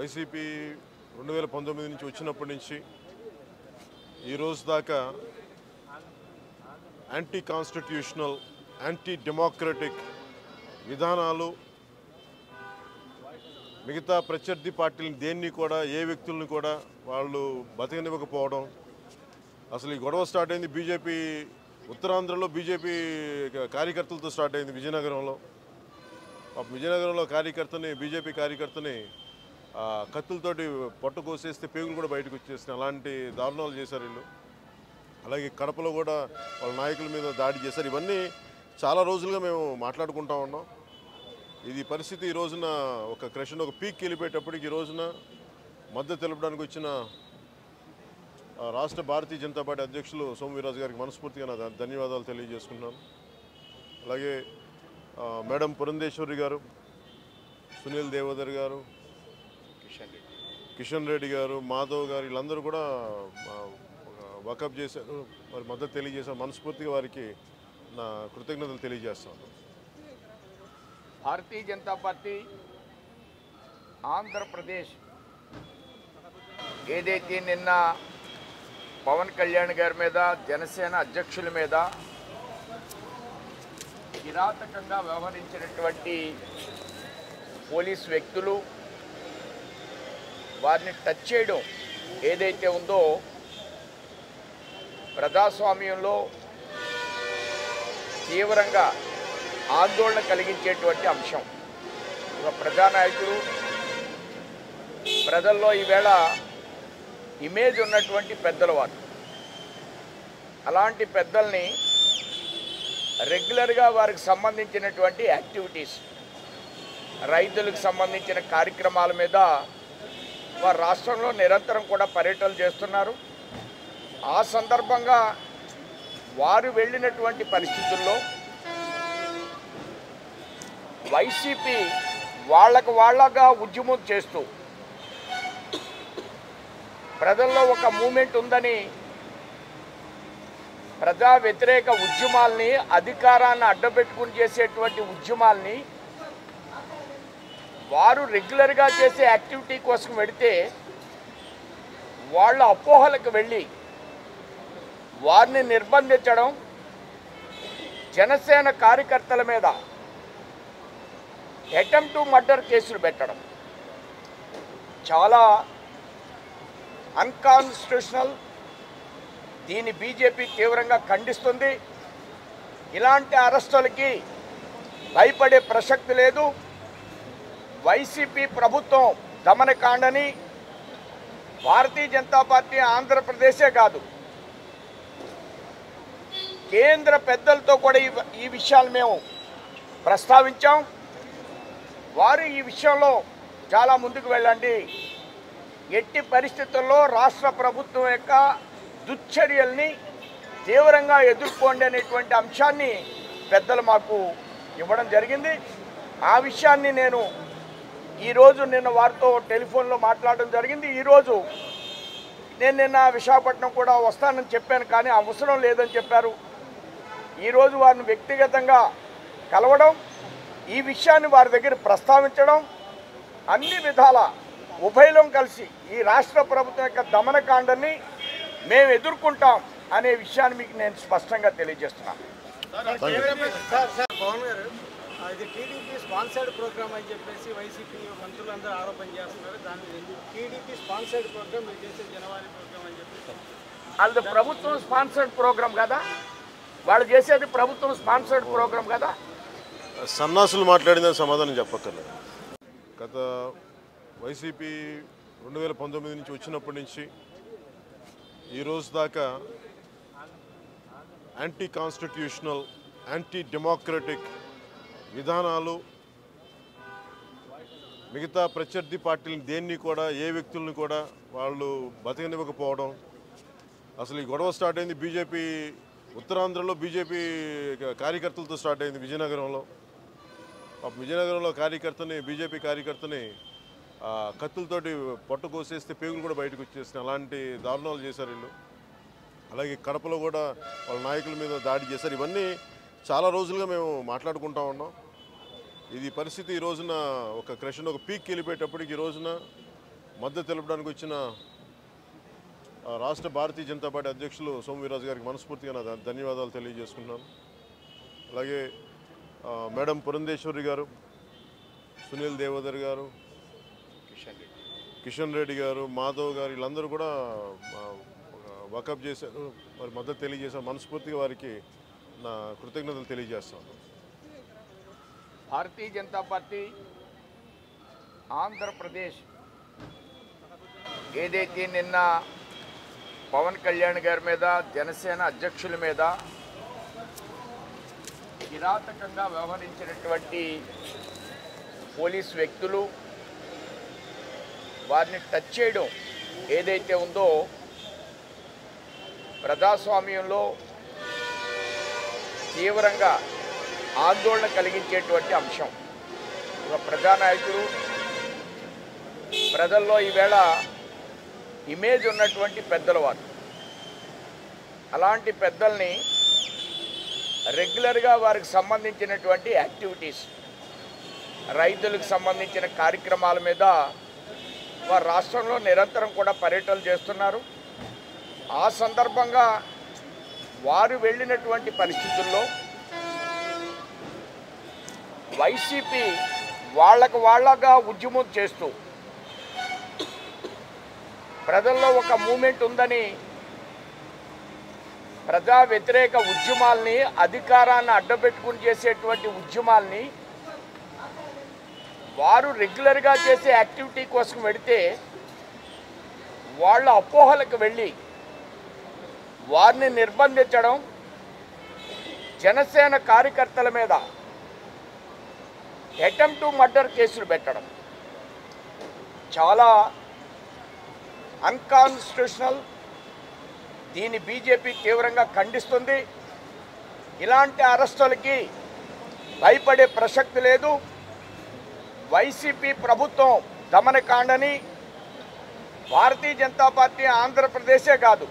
YCP రెండు వేల పంతొమ్మిది నుంచి వచ్చినప్పటి నుంచి ఈ రోజు దాకా యాంటీ కాన్స్టిట్యూషనల్ యాంటీ డెమోక్రటిక్ విధానాలు మిగతా ప్రత్యర్థి పార్టీలను దేన్ని కూడా ఏ వ్యక్తుల్ని కూడా వాళ్ళు బతకనివ్వకపోవడం అసలు ఈ గొడవ స్టార్ట్ అయింది బీజేపీ ఉత్తరాంధ్రలో బీజేపీ కార్యకర్తలతో స్టార్ట్ అయింది విజయనగరంలో పాపం విజయనగరంలో కార్యకర్తని బీజేపీ కార్యకర్తని ఆ, కత్తులతోటి పొట్ట కోసేస్తే పేగులు కూడా బయటకు వచ్చేసినాయి అలాంటి దారుణాలు చేశారు వీళ్ళు అలాగే కడపలో కూడా వాళ్ళ నాయకుల మీద దాడి చేశారు ఇవన్నీ చాలా రోజులుగా మేము మాట్లాడుకుంటా ఉన్నాం ఇది పరిస్థితి ఈ రోజున ఒక క్రషన్ ఒక పీక్ వెళ్ళిపోయేటప్పటికి ఈ రోజున మద్దతు తెలపడానికి వచ్చిన ఆ, రాష్ట్ర భారతీయ జనతా పార్టీ అధ్యక్షులు సోమవీరాజు గారికి మనస్ఫూర్తిగా నా ధ- ధన్యవాదాలు తెలియజేసుకుంటున్నాను అలాగే ఆ, మేడం పురంధేశ్వరి గారు సునీల్ దేవదర్ గారు కిషన్ రెడ్డి గారు మాధవ్ గారు వీళ్ళందరూ కూడా వకప్ చేశారు మరి మద్దతు తెలియజేశారు మనస్ఫూర్తిగా వారికి నా కృతజ్ఞతలు తెలియజేస్తాను భారతీయ జనతా పార్టీ ఆంధ్రప్రదేశ్ ఏదైతే నిన్న పవన్ కళ్యాణ్ గారి మీద జనసేన అధ్యక్షుల మీద కిరాతకంగా వ్యవహరించినటువంటి పోలీస్ వ్యక్తులు వారిని టచ్ చేయడం ఏదైతే ఉందో ప్రజాస్వామ్యంలో తీవ్రంగా ఆందోళన కలిగించేటువంటి అంశం ఒక ప్రజానాయకుడు ప్రజల్లో ఈవేళ ఇమేజ్ ఉన్నటువంటి పెద్దల వారు అలాంటి పెద్దల్ని రెగ్యులర్గా వారికి సంబంధించినటువంటి యాక్టివిటీస్ రైతులకు సంబంధించిన కార్యక్రమాల మీద వారు రాష్ట్రంలో నిరంతరం కూడా పర్యటనలు చేస్తున్నారు ఆ సందర్భంగా వారు వెళ్ళినటువంటి పరిస్థితుల్లో వైసీపీ వాళ్ళకు వాళ్ళగా ఉద్యమం చేస్తూ ప్రజల్లో ఒక మూమెంట్ ఉందని ప్రజా వ్యతిరేక ఉద్యమాల్ని అధికారాన్ని అడ్డపెట్టుకుని చేసేటువంటి ఉద్యమాల్ని వారు రెగ్యులర్గా చేసే యాక్టివిటీ కోసం వెడితే వాళ్ళ అపోహలకు వెళ్ళి వారిని నిర్బంధించడం జనసేన కార్యకర్తల మీద అటెంప్ట్ టు మర్డర్ కేసులు పెట్టడం చాలా అన్కాన్స్టిట్యూషనల్ దీన్ని బీజేపీ తీవ్రంగా ఖండిస్తుంది ఇలాంటి అరెస్టులకి భయపడే ప్రసక్తి లేదు వైసీపీ ప్రభుత్వం దమనకాండని భారతీయ జనతా పార్టీ ఆంధ్రప్రదేశే కాదు కేంద్ర పెద్దలతో కూడా ఈ ఈ విషయాలు మేము ప్రస్తావించాం వారు ఈ విషయంలో చాలా ముందుకు వెళ్ళండి ఎట్టి పరిస్థితుల్లో రాష్ట్ర ప్రభుత్వం యొక్క దుశ్చర్యల్ని తీవ్రంగా ఎదుర్కోండి అనేటువంటి అంశాన్ని పెద్దలు మాకు ఇవ్వడం జరిగింది ఆ విషయాన్ని నేను ఈరోజు నిన్న వారితో టెలిఫోన్లో మాట్లాడడం జరిగింది ఈరోజు నేను నిన్న విశాఖపట్నం కూడా వస్తానని చెప్పాను కానీ అవసరం లేదని చెప్పారు ఈరోజు వారిని వ్యక్తిగతంగా కలవడం ఈ విషయాన్ని వారి దగ్గర ప్రస్తావించడం అన్ని విధాల ఉభయలం కలిసి ఈ రాష్ట్ర ప్రభుత్వం యొక్క దమనకాండని మేము ఎదుర్కొంటాం అనే విషయాన్ని మీకు నేను స్పష్టంగా తెలియజేస్తున్నాను సార్ సార్ పవన్ గారు ఆ, ఇది టీడీపీ స్పాన్సర్డ్ ప్రోగ్రామ్ అని చెప్పేసి వైసీపీ మంత్రులందరూ ఆరోపణ చేస్తున్నారు దాని మీద టీడీపీ స్పాన్సర్డ్ ప్రోగ్రామ్ మీరు చేసే జనవరి ప్రోగ్రామ్ అని చెప్పేసి అది ప్రభుత్వం స్పాన్సర్డ్ ప్రోగ్రామ్ కదా వాళ్ళు చేసేది ప్రభుత్వం స్పాన్సర్డ్ ప్రోగ్రామ్ కదా సన్నాసులు మాట్లాడిందని సమాధానం చెప్పక్కర్లేదు గత వైసీపీ రెండు వేల పంతొమ్మిది నుంచి వచ్చినప్పటి నుంచి ఈ రోజు దాకా యాంటీ కాన్స్టిట్యూషనల్ యాంటీ డెమోక్రటిక్ విధానాలు మిగతా ప్రత్యర్థి పార్టీలను దేన్ని కూడా ఏ వ్యక్తుల్ని కూడా వాళ్ళు బతకనివ్వకపోవడం అసలు ఈ గొడవ స్టార్ట్ అయింది బీజేపీ ఉత్తరాంధ్రలో బీజేపీ కార్యకర్తలతో స్టార్ట్ అయింది విజయనగరంలో పాపం విజయనగరంలో కార్యకర్తని బీజేపీ కార్యకర్తని ఆ, కత్తులతోటి పొట్ట కోసేస్తే పేగులు కూడా బయటకు వచ్చేసినాయి అలాంటి దారుణాలు చేశారు వీళ్ళు అలాగే కడపలో కూడా వాళ్ళ నాయకుల మీద దాడి చేశారు ఇవన్నీ చాలా రోజులుగా మేము మాట్లాడుకుంటా ఉన్నాం ఇది పరిస్థితి ఈ రోజున ఒక క్రషన్ ఒక పీక్ వెళ్ళిపోయేటప్పటికి ఈ రోజున మద్దతు తెలపడానికి వచ్చిన ఆ, రాష్ట్ర భారతీయ జనతా పార్టీ అధ్యక్షులు సోము వీర్రాజు గారికి మనస్ఫూర్తిగా నా ధ- ధన్యవాదాలు తెలియజేసుకుంటున్నాను అలాగే ఆ, మేడం పురంధేశ్వరి గారు సునీల్ దేవదర్ గారు కిషన్ రెడ్డి గారు మాధవ్ గారు వీళ్ళందరూ కూడా వకప్ చేశారు మరి మద్దతు తెలియజేశారు మనస్ఫూర్తిగా వారికి నా కృతజ్ఞతలు తెలియజేస్తాను భారతీయ జనతా పార్టీ ఆంధ్రప్రదేశ్ ఏదైతే నిన్న పవన్ కళ్యాణ్ గారి మీద జనసేన అధ్యక్షుల మీద కిరాతకంగా వ్యవహరించినటువంటి పోలీస్ వ్యక్తులు వారిని టచ్ చేయడం ఏదైతే ఉందో ప్రజాస్వామ్యంలో తీవ్రంగా ఆందోళన కలిగించేటువంటి అంశం ఒక ప్రజానాయకుడు ప్రజల్లో ఈవేళ ఇమేజ్ ఉన్నటువంటి పెద్దల వారు అలాంటి పెద్దల్ని రెగ్యులర్గా వారికి సంబంధించినటువంటి యాక్టివిటీస్ రైతులకు సంబంధించిన కార్యక్రమాల మీద వారు రాష్ట్రంలో నిరంతరం కూడా పర్యటనలు చేస్తున్నారు ఆ సందర్భంగా వారు వెళ్ళినటువంటి పరిస్థితుల్లో వైసీపీ వాళ్ళకు వాళ్ళగా ఉద్యమం చేస్తూ ప్రజల్లో ఒక మూమెంట్ ఉందని ప్రజా వ్యతిరేక ఉద్యమాల్ని అధికారాన్ని అడ్డపెట్టుకుని చేసేటువంటి ఉద్యమాల్ని వారు రెగ్యులర్గా చేసే యాక్టివిటీ కోసం వెడితే వాళ్ళ అపోహలకు వెళ్ళి వారిని నిర్బంధించడం జనసేన కార్యకర్తల మీద అటెంప్ట్ టు మర్డర్ కేసులు పెట్టడం చాలా అన్కాన్స్టిట్యూషనల్ దీన్ని బీజేపీ తీవ్రంగా ఖండిస్తుంది ఇలాంటి అరెస్టులకి భయపడే ప్రసక్తి లేదు వైసీపీ ప్రభుత్వం దమనకాండని భారతీయ జనతా పార్టీ ఆంధ్రప్రదేశే కాదు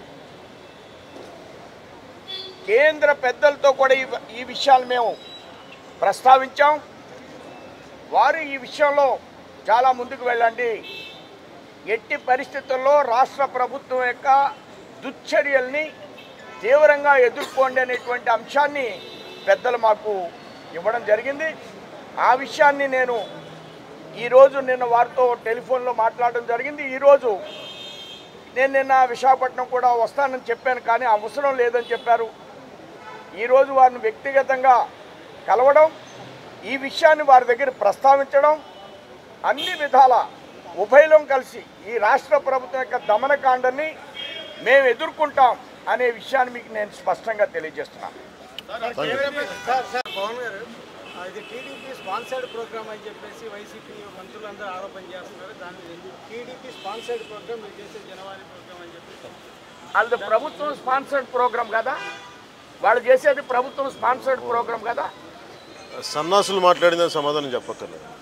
కేంద్ర పెద్దలతో కూడా ఈ ఈ విషయాలు మేము ప్రస్తావించాం వారు ఈ విషయంలో చాలా ముందుకు వెళ్ళండి ఎట్టి పరిస్థితుల్లో రాష్ట్ర ప్రభుత్వం యొక్క దుశ్చర్యల్ని తీవ్రంగా ఎదుర్కోండి అనేటువంటి అంశాన్ని పెద్దలు మాకు ఇవ్వడం జరిగింది ఆ విషయాన్ని నేను ఈరోజు నిన్న వారితో టెలిఫోన్లో మాట్లాడడం జరిగింది ఈరోజు నేను నిన్న విశాఖపట్నం కూడా వస్తానని చెప్పాను కానీ అవసరం లేదని చెప్పారు ఈరోజు వారిని వ్యక్తిగతంగా కలవడం ఈ విషయాన్ని వారి దగ్గర ప్రస్తావించడం అన్ని విధాల ఉభయలం కలిసి ఈ రాష్ట్ర ప్రభుత్వం యొక్క దమనకాండని మేము ఎదుర్కొంటాం అనే విషయాన్ని మీకు నేను స్పష్టంగా తెలియజేస్తున్నాను సార్ సార్ పవన్ గారు ఆ, ఇది టీడీపీ స్పాన్సర్డ్ ప్రోగ్రామ్ అని చెప్పేసి వైసీపీ మంత్రులందరూ ఆరోపణ చేస్తున్నారు దాని మీద ఎందుకు టీడీపీ స్పాన్సర్డ్ ప్రోగ్రామ్ మీరు చేసే జనవాణి ప్రోగ్రామ్ అని చెప్పేసి వాళ్ళది ప్రభుత్వం స్పాన్సర్డ్ ప్రోగ్రామ్ కదా వాళ్ళు చేసేది ప్రభుత్వం స్పాన్సర్డ్ ప్రోగ్రామ్ కదా సన్నాసులు మాట్లాడిందని సమాధానం చెప్పక్కర్లేదు